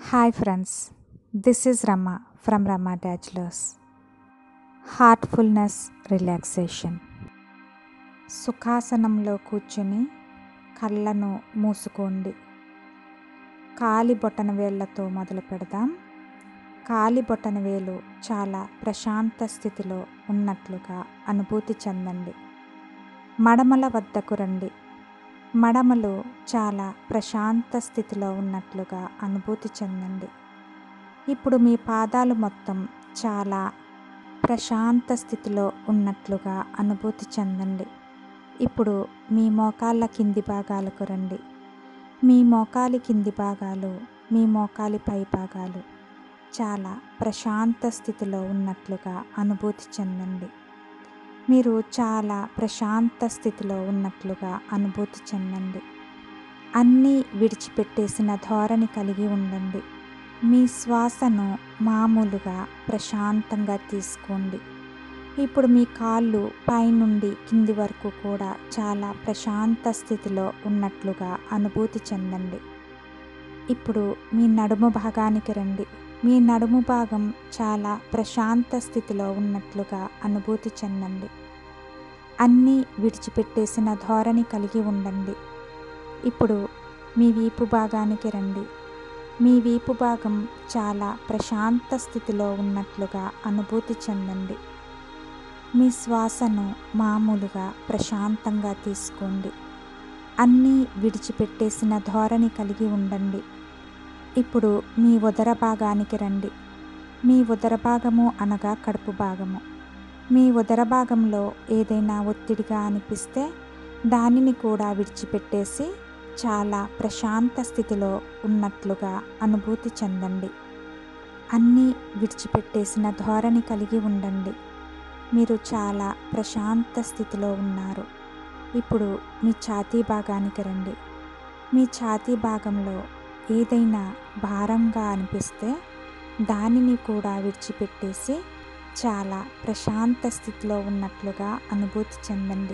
hi friends this is Rama from Rama bachelors heartfulness relaxation సుఖాసనంలో కూర్చుని కళ్ళను మూసుకోండి కాలి బొటన వేళ్ళతో మొదలు పెడదాం కాలి బొటన వేలు చాలా ప్రశాంత స్థితిలో ఉన్నట్లుగా అనుభూతి చెందండి మడమల వద్దకు రండి మడమలు చాలా ప్రశాంత స్థితిలో ఉన్నట్లుగా అనుభూతి చెందండి ఇప్పుడు మీ పాదాలు మొత్తం చాలా ప్రశాంత స్థితిలో ఉన్నట్లుగా అనుభూతి చెందండి ఇప్పుడు మీ మోకాళ్ళ కింది భాగాలకు రండి మీ మోకాలి కింది భాగాలు మీ మోకాలి పై భాగాలు చాలా ప్రశాంత స్థితిలో ఉన్నట్లుగా అనుభూతి చెందండి మీరు చాలా ప్రశాంత స్థితిలో ఉన్నట్లుగా అనుభూతి చెందండి అన్నీ విడిచిపెట్టేసిన ధోరణి కలిగి ఉండండి మీ శ్వాసను మామూలుగా ప్రశాంతంగా తీసుకోండి ఇప్పుడు మీ కాళ్ళు పైనుండి కింది వరకు కూడా చాలా ప్రశాంత స్థితిలో ఉన్నట్లుగా అనుభూతి చెందండి ఇప్పుడు మీ నడుము భాగానికి రండి మీ నడుము భాగం చాలా ప్రశాంత స్థితిలో ఉన్నట్లుగా అనుభూతి చెందండి అన్నీ విడిచిపెట్టేసిన ధోరణి కలిగి ఉండండి ఇప్పుడు మీ వీపు భాగానికి రండి మీ వీపు భాగం చాలా ప్రశాంత స్థితిలో ఉన్నట్లుగా అనుభూతి చెందండి మీ శ్వాసను మామూలుగా ప్రశాంతంగా తీసుకోండి అన్నీ విడిచిపెట్టేసిన ధోరణి కలిగి ఉండండి ఇప్పుడు మీ ఉదర భాగానికి రండి మీ ఉదర భాగము అనగా కడుపు భాగము మీ ఉదర భాగంలో ఏదైనా ఒత్తిడిగా అనిపిస్తే దానిని కూడా విడిచిపెట్టేసి చాలా ప్రశాంత స్థితిలో ఉన్నట్లుగా అనుభూతి చెందండి అన్నీ విడిచిపెట్టేసిన ధోరణి కలిగి ఉండండి మీరు చాలా ప్రశాంత స్థితిలో ఉన్నారు ఇప్పుడు మీ ఛాతీ భాగానికి రండి మీ ఛాతీ భాగంలో ఏదైనా భారంగా అనిపిస్తే దానిని కూడా విడిచిపెట్టేసి చాలా ప్రశాంత స్థితిలో ఉన్నట్లుగా అనుభూతి చెందండి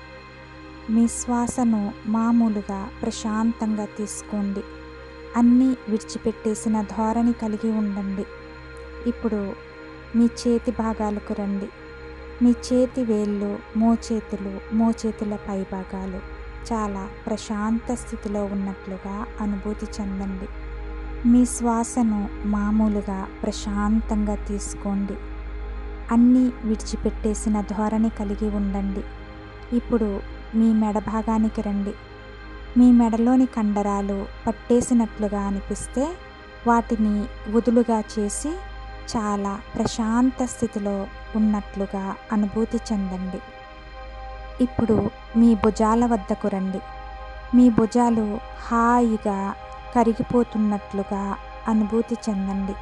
మీ శ్వాసను మామూలుగా ప్రశాంతంగా తీసుకోండి అన్నీ విడిచిపెట్టేసిన ధోరణి కలిగి ఉండండి ఇప్పుడు మీ చేతి భాగాలకు రండి మీ చేతి వేళ్ళు మోచేతులు మోచేతుల పై భాగాలు చాలా ప్రశాంత స్థితిలో ఉన్నట్లుగా అనుభూతి చెందండి మీ శ్వాసను మామూలుగా ప్రశాంతంగా తీసుకోండి అన్నీ విడిచిపెట్టేసిన ధోరణి కలిగి ఉండండి ఇప్పుడు మీ మెడ భాగానికి రండి మీ మెడలోని కండరాలు పట్టేసినట్లుగా అనిపిస్తే వాటిని వదులుగా చేసి చాలా ప్రశాంత స్థితిలో ఉన్నట్లుగా అనుభూతి చెందండి ఇప్పుడు మీ భుజాల వద్దకు రండి మీ భుజాలు హాయిగా కరిగిపోతున్నట్లుగా అనుభూతి చెందండి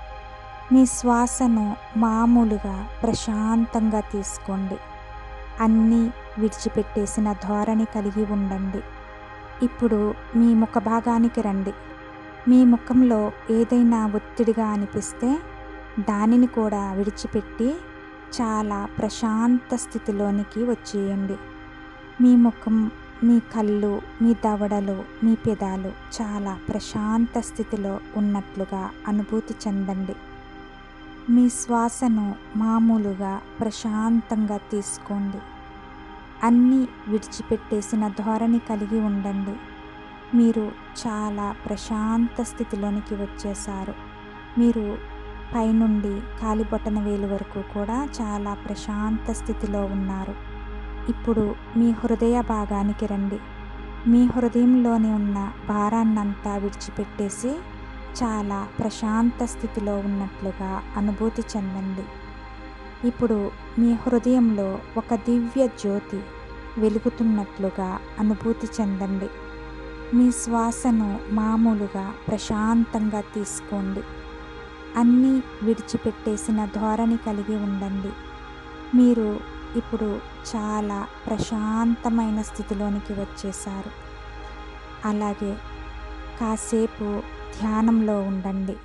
మీ శ్వాసను మామూలుగా ప్రశాంతంగా తీసుకోండి అన్నీ విడిచిపెట్టేసిన ధోరణి కలిగి ఉండండి ఇప్పుడు మీ ముఖ భాగానికి రండి మీ ముఖంలో ఏదైనా ఒత్తిడిగా అనిపిస్తే దానిని కూడా విడిచిపెట్టి చాలా ప్రశాంత స్థితిలోనికి వచ్చేయండి మీ ముఖం మీ కళ్ళు మీ దవడలు మీ పెదాలు చాలా ప్రశాంత స్థితిలో ఉన్నట్లుగా అనుభూతి చెందండి మీ శ్వాసను మామూలుగా ప్రశాంతంగా తీసుకోండి అన్నీ విడిచిపెట్టేసిన ధోరణి కలిగి ఉండండి మీరు చాలా ప్రశాంత స్థితిలోనికి వచ్చేసారు మీరు పైనుండి కాలిబొట్టన వేలు వరకు కూడా చాలా ప్రశాంత స్థితిలో ఉన్నారు ఇప్పుడు మీ హృదయ భాగానికి రండి మీ హృదయంలోని ఉన్న భారాన్నంతా విడిచిపెట్టేసి చాలా ప్రశాంత స్థితిలో ఉన్నట్లుగా అనుభూతి చెందండి ఇప్పుడు మీ హృదయంలో ఒక దివ్య జ్యోతి వెలుగుతున్నట్లుగా అనుభూతి చెందండి మీ శ్వాసను మామూలుగా ప్రశాంతంగా తీసుకోండి అన్నీ విడిచిపెట్టేసిన ధోరణి కలిగి ఉండండి మీరు ఇప్పుడు చాలా ప్రశాంతమైన స్థితిలోనికి వచ్చేసారు అలాగే కాసేపు ధ్యానంలో ఉండండి